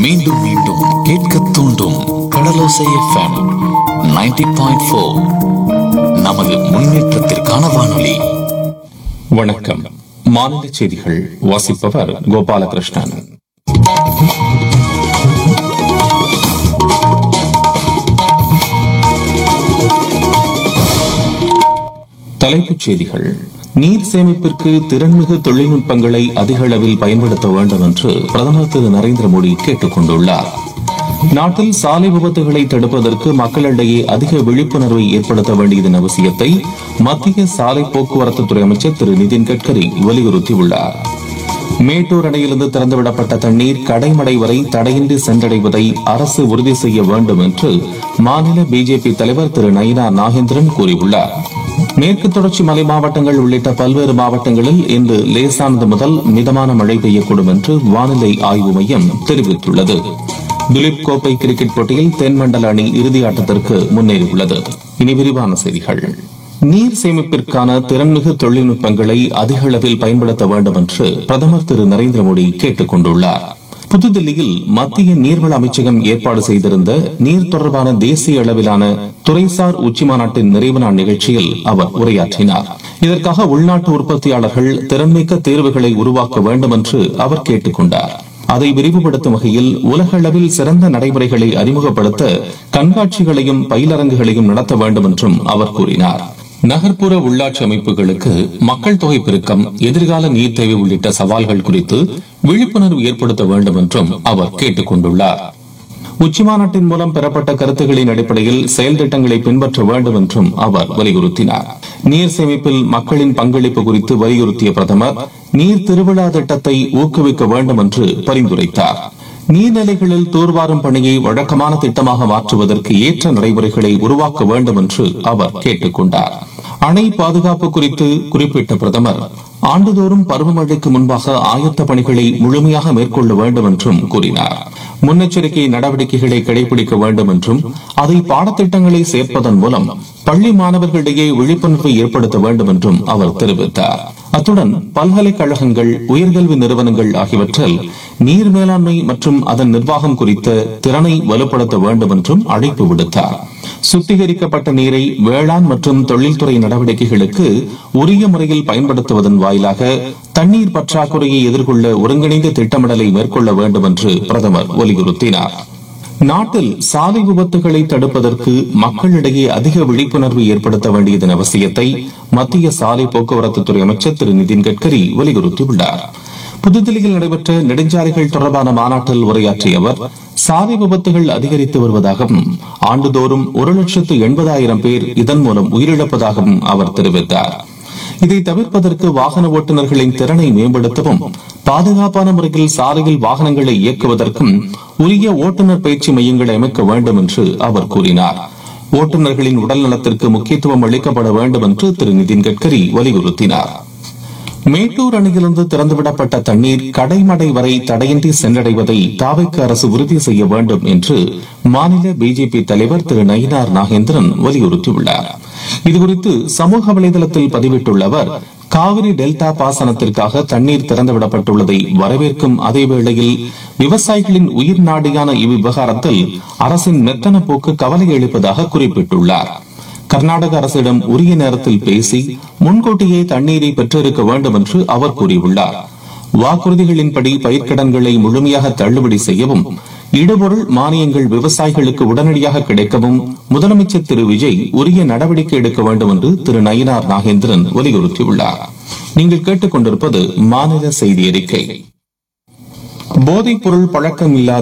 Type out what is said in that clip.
மீண்டும் மீண்டும் கேட்க தூண்டும் கடலோசை எஃப்எம் 90.4 பாயிண்ட் ஃபோர் நமது முன்னேற்றத்திற்கான வானொலி வணக்கம் மாநில செய்திகள் வாசிப்பவர் கோபாலகிருஷ்ணன் தலைப்புச் செய்திகள் நீர் சேமிப்பிற்கு திறன்மிகு தொழில்நுட்பங்களை அதிக அளவில் பயன்படுத்த வேண்டும் என்று பிரதமர் திரு நரேந்திர மோடி கேட்டுக் கொண்டுள்ளார் நாட்டில் சாலை விபத்துகளை தடுப்பதற்கு மக்களிடையே அதிக விழிப்புணர்வை ஏற்படுத்த வேண்டியதன் அவசியத்தை மத்திய சாலை போக்குவரத்து துறை அமைச்சர் திரு நிதின் கட்கரி வலியுறுத்தியுள்ளார் மேட்டூர் அணையிலிருந்து திறந்துவிடப்பட்ட தண்ணீர் கடைமடை வரை தடையின்றி சென்றடைவதை அரசு உறுதி செய்ய வேண்டும் என்று மாநில பிஜேபி தலைவர் திரு நயினா நாகேந்திரன் கூறியுள்ளார் மேற்கு தொடர்ச்சி மலை மாவட்டங்கள் உள்ளிட்ட பல்வேறு மாவட்டங்களில் இன்று லேசானது முதல் மிதமான மழை பெய்யக்கூடும் என்று வானிலை ஆய்வு மையம் தெரிவித்துள்ளது துலீப் கோப்பை கிரிக்கெட் போட்டியில் தென்மண்டல அணி இறுதி ஆட்டத்திற்கு முன்னேறியுள்ளது இனி விரிவான செய்திகள் நீர் சேமிப்பிற்கான திறன்மிகு தொழில்நுட்பங்களை அதிக அளவில் பயன்படுத்த வேண்டும் என்று பிரதமர் திரு நரேந்திர மோடி கேட்டுக் கொண்டுள்ளார் புதுதில்லியில் மத்திய நீர்வள அமைச்சகம் ஏற்பாடு செய்திருந்த நீர் தொடர்பான தேசிய அளவிலான துறைசார் உச்சிமாநாட்டின் நிறைவு நாள் நிகழ்ச்சியில் அவர் உரையாற்றினார் இதற்காக உள்நாட்டு உற்பத்தியாளர்கள் திறன்மிக்க தேர்வுகளை உருவாக்க வேண்டும் என்று அவர் கேட்டுக் கொண்டார் அதை விரிவுபடுத்தும் வகையில் உலக அளவில் சிறந்த நடைமுறைகளை அறிமுகப்படுத்த கண்காட்சிகளையும் பயிலரங்குகளையும் நடத்த வேண்டும் என்றும் அவர் கூறினார் நகர்ப்புற உள்ளாட்சி அமைப்புகளுக்கு மக்கள் தொகை பெருக்கம் எதிர்கால நீர் தேவை உள்ளிட்ட சவால்கள் குறித்து விழிப்புணர்வு ஏற்படுத்த வேண்டும் என்றும் அவர் கேட்டுக் கொண்டுள்ளார் உச்சிமாநாட்டின் மூலம் பெறப்பட்ட கருத்துகளின் அடிப்படையில் செயல் திட்டங்களை பின்பற்ற வேண்டும் என்றும் அவர் வலியுறுத்தினார் நீர் சேமிப்பில் மக்களின் பங்களிப்பு குறித்து வலியுறுத்திய பிரதமர் நீர் திருவிழா திட்டத்தை ஊக்குவிக்க வேண்டும் என்று பரிந்துரைத்தார் நீர்நிலைகளில் தூர்வாரும் பணியை வழக்கமான திட்டமாக மாற்றுவதற்கு ஏற்ற நடைமுறைகளை உருவாக்க வேண்டும் என்று அவர் கேட்டுக் கொண்டார் அணை பாதுகாப்பு குறித்து குறிப்பிட்ட பிரதமர் ஆண்டுதோறும் பருவமழைக்கு முன்பாக ஆயத்த பணிகளை முழுமையாக மேற்கொள்ள வேண்டும் என்றும் கூறினார் முன்னெச்சரிக்கை நடவடிக்கைகளை கடைபிடிக்க வேண்டும் என்றும் அதை பாடத்திட்டங்களை சேர்ப்பதன் மூலம் பள்ளி மாணவர்களிடையே விழிப்புணர்வை ஏற்படுத்த வேண்டும் என்றும் அவர் தெரிவித்தார் அத்துடன் பல்கலைக்கழகங்கள் உயர்கல்வி நிறுவனங்கள் ஆகியவற்றில் நீர் மேலாண்மை மற்றும் அதன் நிர்வாகம் குறித்த திறனை வலுப்படுத்த வேண்டும் என்றும் அழைப்பு விடுத்தார் சுத்திகரிக்கப்பட்ட நீரை வேளாண் மற்றும் தொழில்துறை நடவடிக்கைகளுக்கு உரிய முறையில் பயன்படுத்துவதன் வாயிலாக தண்ணீர் பற்றாக்குறையை எதிர்கொள்ள ஒருங்கிணைந்த திட்டமிடலை மேற்கொள்ள வேண்டும் என்று பிரதமர் வலியுறுத்தினார் நாட்டில் சாலை விபத்துகளை தடுப்பதற்கு மக்களிடையே அதிக விழிப்புணர்வு ஏற்படுத்த வேண்டியதன் அவசியத்தை மத்திய சாலை போக்குவரத்து துறை அமைச்சர் திரு நிதின் கட்கரி வலியுறுத்தியுள்ளார் புதுதில்லியில் நடைபெற்ற நெடுஞ்சாலைகள் தொடர்பான மாநாட்டில் உரையாற்றிய அவர் சாலை விபத்துகள் அதிகரித்து வருவதாகவும் ஆண்டுதோறும் ஒரு லட்சத்து எண்பதாயிரம் பேர் இதன் மூலம் உயிரிழப்பதாகவும் அவர் தெரிவித்தார் இதை தவிர்ப்பதற்கு வாகன ஓட்டுநர்களின் திறனை மேம்படுத்தவும் பாதுகாப்பான முறையில் சாலையில் வாகனங்களை இயக்குவதற்கும் உரிய ஓட்டுநர் பயிற்சி மையங்களை அமைக்க வேண்டும் என்று அவர் கூறினார் ஓட்டுநர்களின் உடல் நலத்திற்கு முக்கியத்துவம் அளிக்கப்பட வேண்டும் என்று திரு நிதின் கட்கரி வலியுறுத்தினார் மேட்டூர் அணையிலிருந்து திறந்துவிடப்பட்ட தண்ணீர் கடைமடை வரை தடையின்றி சென்றடைவதை தாவைக்கு அரசு உறுதி செய்ய வேண்டும் என்று மாநில பிஜேபி தலைவர் திரு நயினார் நாகேந்திரன் வலியுறுத்தியுள்ளார் இதுகுறித்து சமூக வலைதளத்தில் பதிவிட்டுள்ள அவர் காவிரி டெல்டா பாசனத்திற்காக தண்ணீர் திறந்துவிடப்பட்டுள்ளதை வரவேற்கும் அதே வேளையில் விவசாயிகளின் உயிர் நாடியான இவ்விவகாரத்தில் அரசின் மெத்தன போக்கு கவலை அளிப்பதாக குறிப்பிட்டுள்ளார் கர்நாடக அரசிடம் உரிய நேரத்தில் பேசி முன்கூட்டியே தண்ணீரை பெற்றிருக்க வேண்டும் என்று அவர் கூறியுள்ளார் வாக்குறுதிகளின்படி பயிர்க்கடன்களை முழுமையாக தள்ளுபடி செய்யவும் இடுபொருள் மானியங்கள் விவசாயிகளுக்கு உடனடியாக கிடைக்கவும் முதலமைச்சர் திரு விஜய் உரிய நடவடிக்கை எடுக்க வேண்டும் என்று திரு நயினார் நாகேந்திரன் வலியுறுத்தியுள்ளார் நீங்கள் கேட்டுக்கொண்டிருப்பது மாநில செய்தி அறிக்கை போதைப் பொருள் பழக்கம் இல்லாத